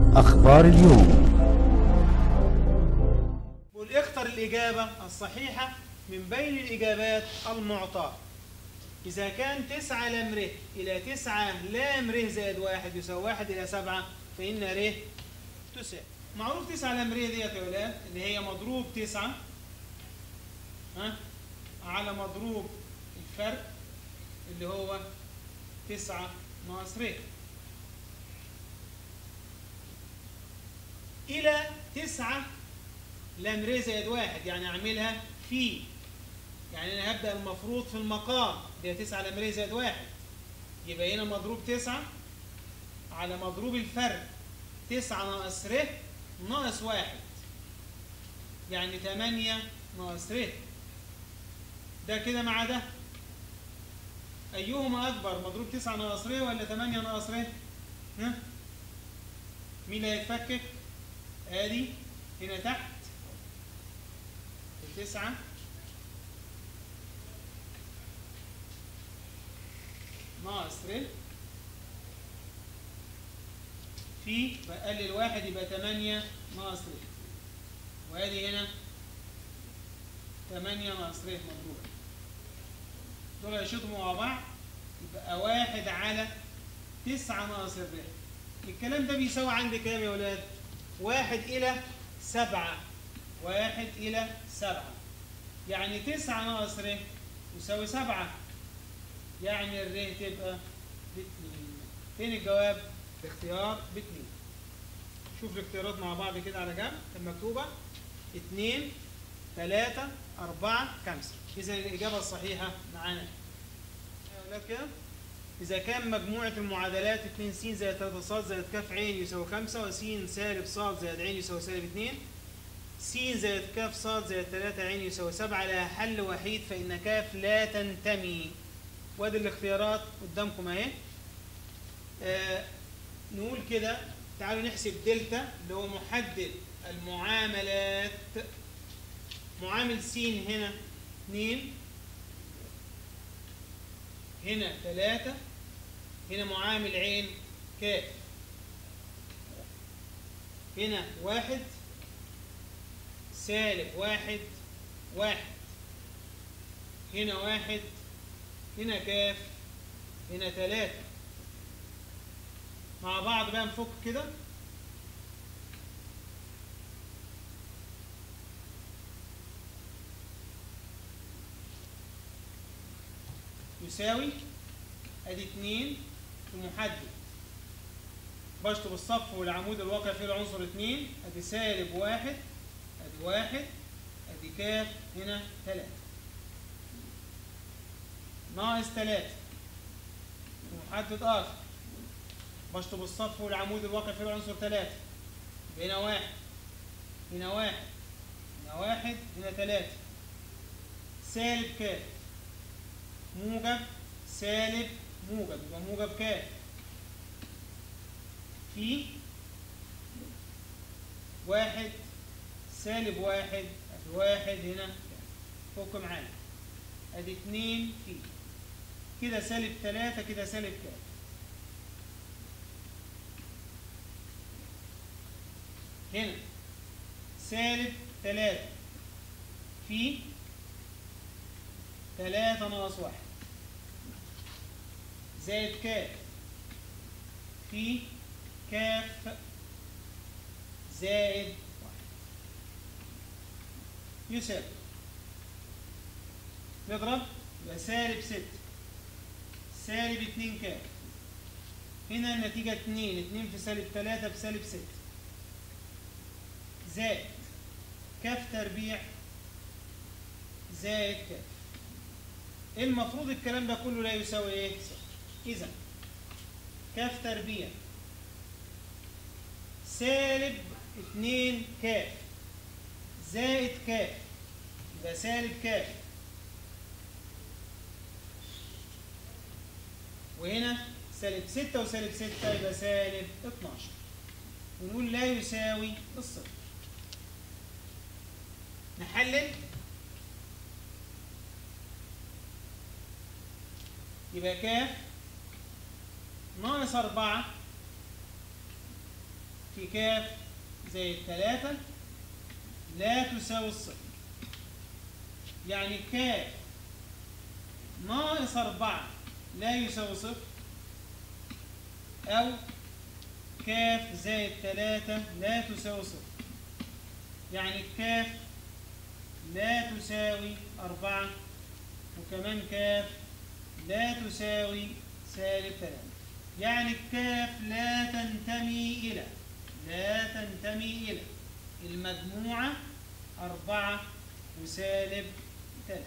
أخبار اليوم قل اختر الإجابة الصحيحة من بين الإجابات المعطاة إذا كان تسعة لام ر إلى تسعة لام ر زائد واحد يساوي واحد إلى سبعة فإن ر تساوي معروف تسعة لام ر ديت يا ولاد اللي هي مضروب تسعة ها على مضروب الفرق اللي هو تسعة ناقص ر إلى تسعة لام ر زائد واحد يعني أعملها في يعني أنا هبدأ المفروض في المقام اللي هي تسعة لام ر زائد واحد يبقى هنا مضروب تسعة على مضروب الفرق تسعة ناقص ر ناقص واحد يعني تمانية ناقص ر ده كده مع ده أيهما أكبر مضروب تسعة ناقص ر ولا تمانية ناقص ر؟ ها؟ مين اللي هيتفكك؟ ادي هنا تحت التسعة ناقص ر في بقلل واحد يبقى تمانية ناقص ر وادي هنا تمانية ناقص ر مضروبة دول هيشطبوا مع بعض يبقى واحد على تسعة ناقص الر الكلام ده بيساوي عندي كام يا ولاد؟ واحد إلى سبعة واحد إلى سبعة يعني تسعة ناقص ر يساوي سبعة يعني الر تبقى باتنين فين الجواب؟ الاختيار باتنين شوف الاختيارات مع بعض كده على جنب المكتوبة اتنين تلاتة أربعة خمسة إذا الإجابة الصحيحة معانا يا أولاد كده إذا كان مجموعة المعادلات 2 س زائد 3 ص زائد ك ع يساوي 5 وس سالب ص زائد ع يساوي سالب 2 س زائد ك ص زائد 3 ع يساوي 7 لها حل وحيد فإن ك لا تنتمي وادي الاختيارات قدامكم اهي آه نقول كده تعالوا نحسب دلتا اللي هو محدد المعاملات معامل س هنا 2 هنا 3 هنا معامل عين كاف هنا واحد سالب واحد واحد هنا واحد هنا كاف هنا تلاتة مع بعض بقى نفك كده يساوي ادي اتنين في محدد بشطب الصف والعمود الواقع فيه العنصر اتنين ادي سالب واحد ادي واحد ادي كاف هنا تلاتة ناقص تلاتة في محدد اخر بشطب الصف والعمود الواقع فيه العنصر تلاتة هنا واحد هنا واحد هنا واحد هنا تلاتة سالب كاف موجب سالب موجب يبقى موجب كام في واحد سالب واحد ادي واحد هنا فوق معانا ادي اتنين في كده سالب تلاتة كده سالب كام هنا سالب تلاتة في تلاتة ناقص واحد زائد كاف في كاف زائد واحد يساوي نضرب يبقى سالب ستة سالب اتنين كاف هنا النتيجة اتنين اتنين في سالب تلاتة بسالب ستة زائد كاف تربيع زائد كاف المفروض الكلام ده كله لا يساوي ايه؟ إذا كاف تربيع سالب اتنين كاف زائد كاف يبقى سالب كاف وهنا سالب ستة وسالب ستة يبقى سالب اتناشر ونقول لا يساوي الصفر نحلل يبقى كاف ناقص أربعة في كاف زائد ثلاثة لا تساوي الصفر يعني كاف ناقص أربعة لا يساوي صفر أو كاف زائد ثلاثة لا تساوي صفر يعني كاف لا تساوي أربعة وكمان كاف لا تساوي سالب ثلاثة يعني الكاف لا تنتمي إلى لا تنتمي إلى المجموعة أربعة وسالب ثلاثة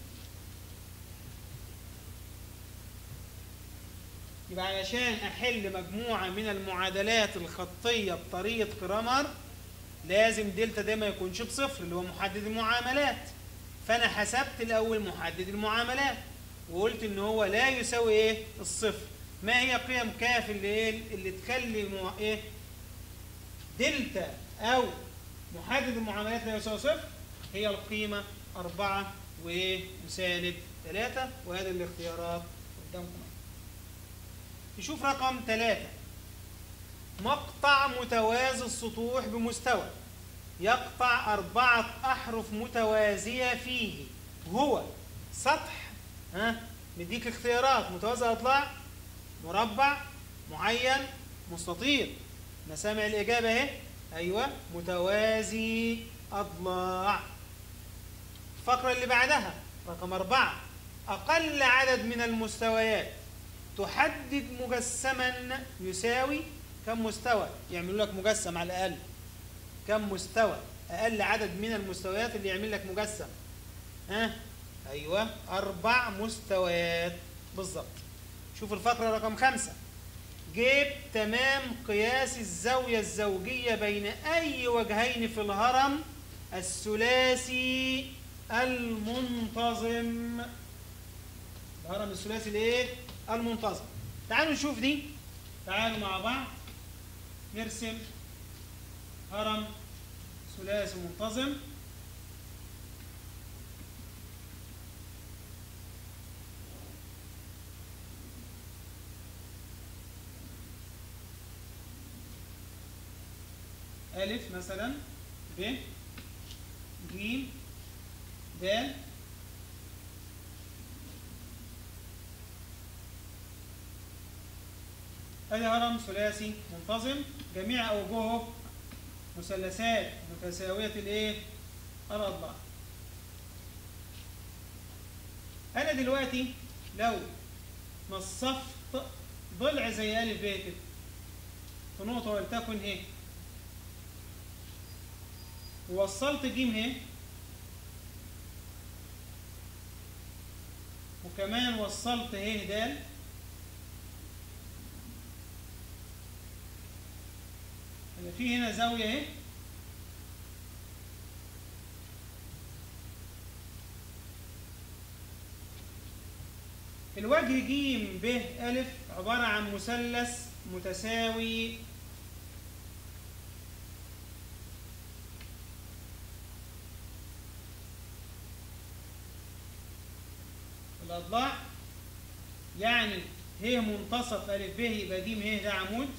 يبقى علشان أحل مجموعة من المعادلات الخطية بطريقة كرامر لازم دلتا ده ما يكونش بصفر اللي هو محدد المعاملات فأنا حسبت الأول محدد المعاملات وقلت إن هو لا يساوي إيه الصفر ما هي قيم كاف اللي إيه اللي تخلي مع إيه دلتا أو محدد المعاملات لا يساوي صفر هي القيمة أربعة وسالب ثلاثة وهذه الاختيارات قدامكم نشوف رقم ثلاثة مقطع متوازي السطوح بمستوى يقطع أربعة أحرف متوازية فيه هو سطح ها مديك اختيارات متوازي أضلاع مربع معين مستطيل أنا سامع الإجابة أهي أيوه متوازي أضلاع الفقرة اللي بعدها رقم أربعة أقل عدد من المستويات تحدد مجسما يساوي كم مستوى يعملوا لك مجسم على الأقل كم مستوى أقل عدد من المستويات اللي يعمل لك مجسم ها أيوة أربع مستويات بالظبط شوف الفقرة رقم خمسة جيب تمام قياس الزاوية الزوجية بين أي وجهين في الهرم الثلاثي المنتظم الهرم الثلاثي الايه المنتظم تعالوا نشوف دي تعالوا مع بعض نرسم هرم ثلاثي منتظم ألف مثلا ب ج د ادي هرم ثلاثي منتظم جميع اوجهه مثلثات متساويه الايه الاضلاع انا دلوقتي لو نصفت ضلع زي الف ب كده في نقطه ولتكن ه ووصلت ج ه وكمان وصلت ه د يبقى في هنا زاوية اهي الوجه ج ب أ عبارة عن مثلث متساوي الأضلاع يعني ه منتصف أ ب يبقى ج ه ده عمود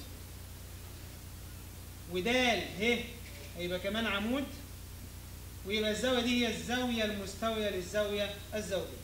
ودال ه هيبقى كمان عمود ويبقى الزاوية دي هي الزاوية المستوية للزاوية الزوجية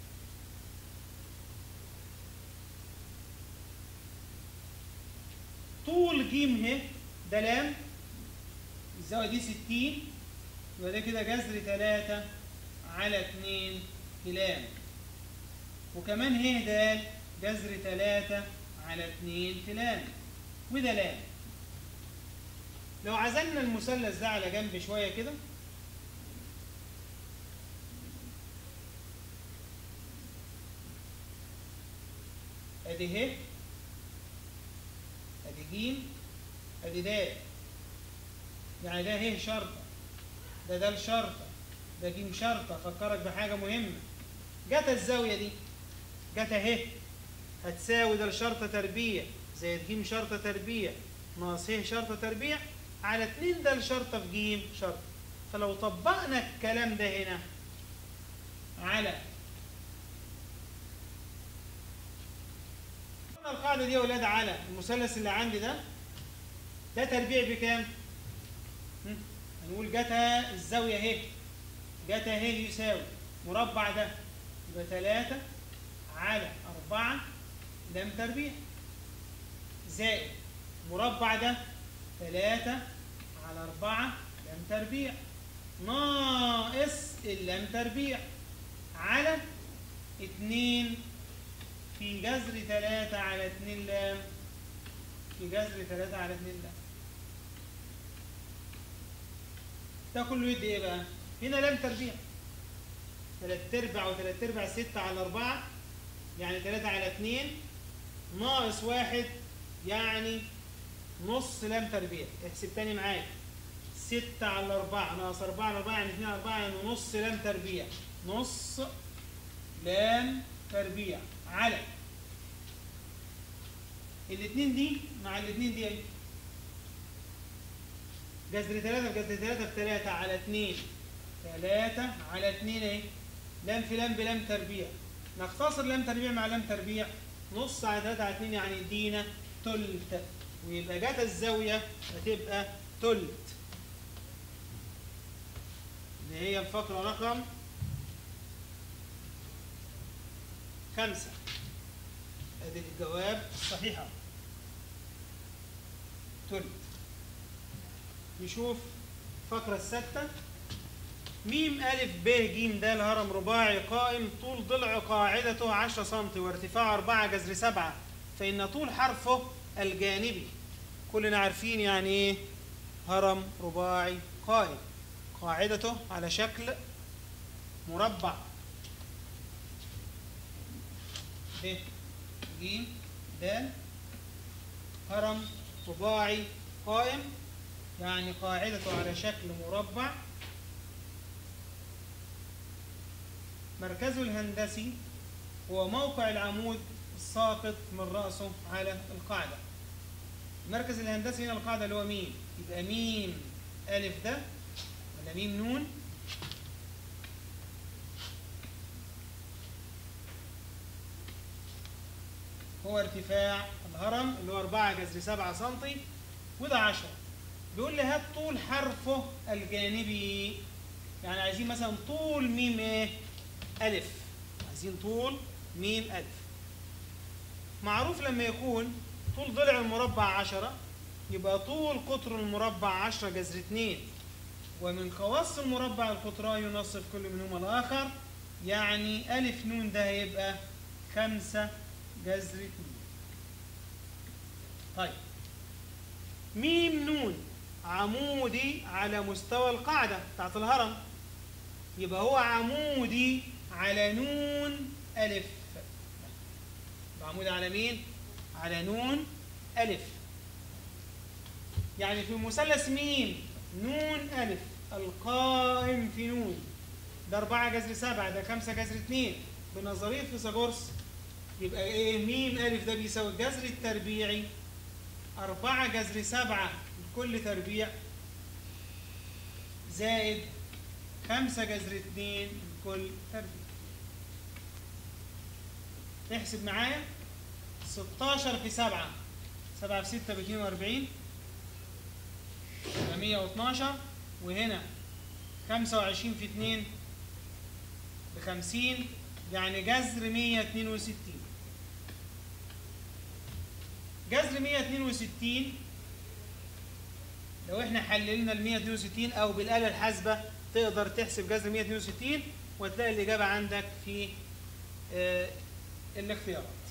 طول ج ه ده لام الزاوية دي 60 يبقى ده كده جذر 3 على 2 في لام وكمان ه د جذر 3 على 2 في لام وده لام لو عزلنا المثلث ده على جنب شوية كده ادي ه ادي ج ادي د يعني ده ه شرطة ده ده شرطة ده ج شرطة فكرك بحاجة مهمة جت الزاوية دي جت اهي هتساوي ده الشرطة تربيع زائد ج شرطة تربيع ناقص ه شرطة تربيع على 2 ده الشرطة في ج شرطة فلو طبقنا الكلام ده هنا على القاعدة دي يا ولاد على المثلث اللي عندي ده ده تربيع بكام؟ هم؟ هنقول جتا الزاوية اهي جتا اهي يساوي مربع ده يبقى 3 على 4 لام تربيع زائد مربع ده 3 على 4 لام تربيع ناقص اللام تربيع على 2 في جذر 3 على 2 لام في جذر 3 على 2 لام ده كله يدي ايه بقى؟ هنا لام تربيع 3 ارباع و3 ارباع 6 على 4 يعني 3 على 2 ناقص 1 يعني نص لام تربيع احسب تاني معايا 6 على 4 ناقص 4 على 4 يعني 2 على 4 يعني نص لام تربيع نص لام تربيع على الاثنين دي مع الاثنين دي ايه جذر 3 في جذر 3 في 3 على 2 3 على 2 اهي لام في لام بلام تربيع نختصر لام تربيع مع لام تربيع نص على 3 على 2 يعني يدينا تلت ويبقى جت الزاوية هتبقى تلت اللي هي الفقرة رقم خمسة ادي الجواب صحيحة تلت نشوف الفقرة الستة ميم ألف ب ج د هرم رباعي قائم طول ضلع قاعدته 10 سم وارتفاعه 4 جذر 7 فإن طول حرفه الجانبي كلنا عارفين يعني إيه هرم رباعي قائم قاعدته على شكل مربع ب ج د هرم رباعي قائم يعني قاعدته على شكل مربع مركزه الهندسي هو موقع العمود الساقط من رأسه على القاعدة المركز الهندسي هنا القاعدة اللي هو ميم يبقى ميم ألف ده ولا ميم نون هو ارتفاع الهرم اللي هو 4 جذر 7 سم وده 10 بيقول لي هات طول حرفه الجانبي يعني عايزين مثلا طول ميم ايه ألف عايزين طول ميم ألف معروف لما يكون طول ضلع المربع عشرة يبقى طول قطر المربع عشرة جذر اتنين ومن خواص المربع القطران ينصف كل منهما الآخر يعني ألف نون ده هيبقى خمسة جذر اتنين طيب ميم نون عمودي على مستوى القاعدة بتاعت الهرم يبقى هو عمودي على نون ألف يبقى عمودي على مين؟ على نون ألف يعني في مثلث ميم نون ألف القائم في نون ده أربعة جذر سبعة ده خمسة جذر اتنين بنظرية فيثاغورس يبقى إيه ميم ألف ده بيساوي الجذر التربيعي أربعة جذر سبعة لكل تربيع زائد خمسة جذر اتنين لكل تربيع احسب معايا 16 في 7 7 في 6 ب 42 يبقى 112 وهنا 25 في 2 ب 50 يعني جذر 162 جذر 162 لو احنا حللنا ال 162 او بالاله الحاسبه تقدر تحسب جذر 162 وتلاقي الاجابه عندك في آه الاختيارات